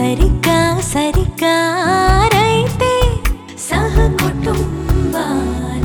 సరిగ్గా సరిగ్గా రైతే సహ కుటుంబాన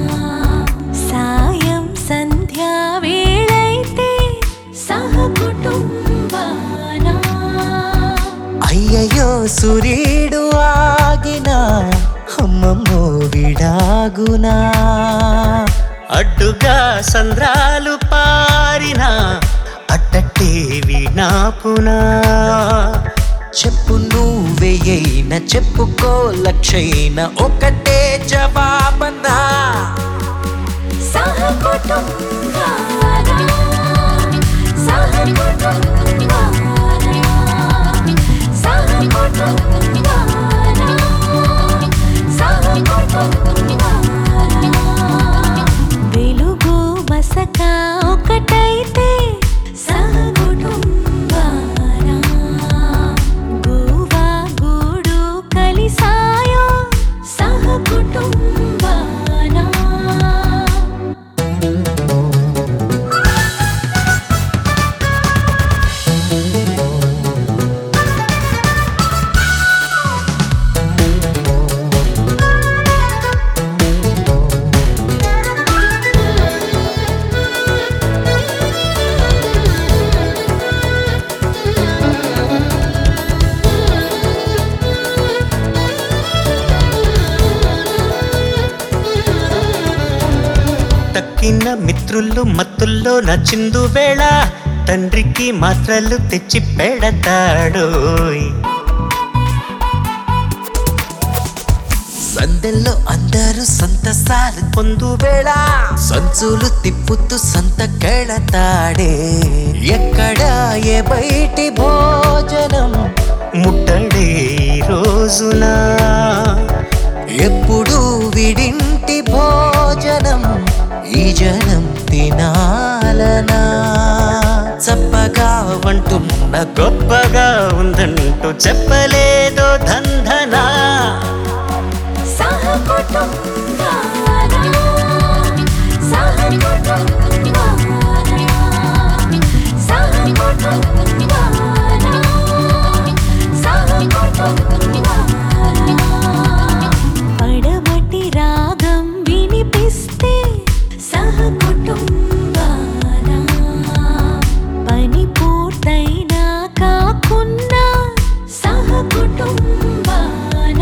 సాయం సంధ్యా వేళైతే సహ కుటుంబాన అయ్యయ్యో సూర్యుడు ఆగిన అమ్మమ్మో విడాగునా అడ్డుగా సంద్రాలు పారిన అట్టట్టే వినాపునా చెప్పు నువ్వేయైన చెప్పుకో లక్షైన ఒకటే జవాబనా సహ కుటుంబాన సహ కుటుంబాన సహ కుటుంబాన సహ కుటుంబాన వెలుగు మసక ఒకటైతే సహ కుటుంబాన గువా గూడు కలిసాయో సహ కుటుంబాన తక్కిన మిత్రులు మత్తుల్లో నచ్చిందు వేళ తండ్రికి మాత్రలు తెచ్చి పెడతాడోయ్ సందెల్లో అందరూ సంతసాలు పొందు వేళ సంచులు తిప్పుతూ సంత కెళతాడే ఎక్కడ ఏ బయటి భోజనం ముట్టడే ఈ రోజున ఎప్పుడు విడింటి భోజనం ఈ జనం తినాలనా చప్పగా వంటున్న గొప్పగా ఉందంటూ చెప్పలేదో దంధనా సహ కుటుంబాన సహ కుటుంబాన సహ కుటుంబాన సహ కుటుంబాన పడమటి రాగం వినిపిస్తే సహ కుటుంబాన పని పూర్తయినా కాకున్నా సహ కుటుంబాన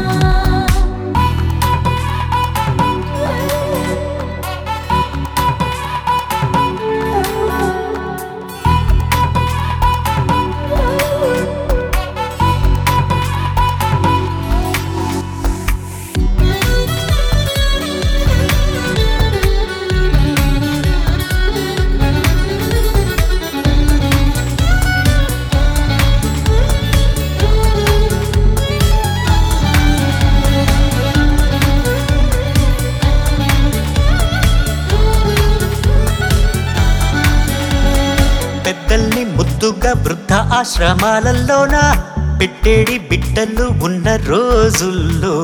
పెద్దల్ని ముద్దుగా వృద్ధ ఆశ్రమాలలోన పెట్టేడి బిడ్డలు ఉన్న రోజుల్లో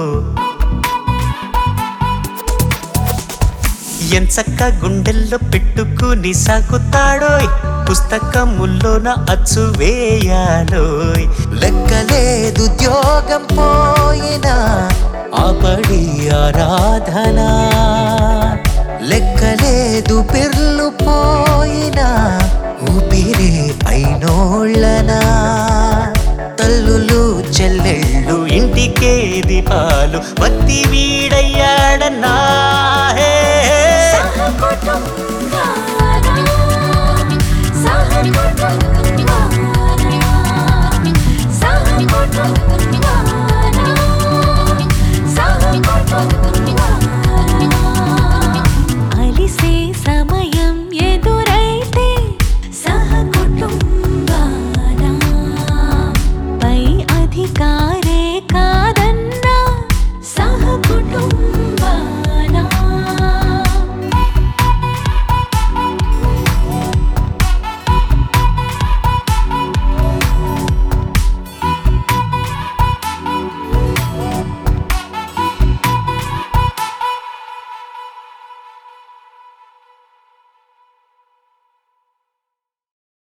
ఎంచక్క గుండెల్లో పెట్టుకుని సాగుతాడోయ్ పుస్తకముల్లోన అచ్చు వేయాలోయ్ లెక్కలేదు ఉద్యోగం పోయినా ఆపడి ఆరాధన లెక్కలేదు పిర్లు పోయినా ఊపిరి అయినోళ్ళనా తల్లులు చెల్లెళ్ళు ఇంటికే దీపాలు వత్తి వీడయ్యాడన్నా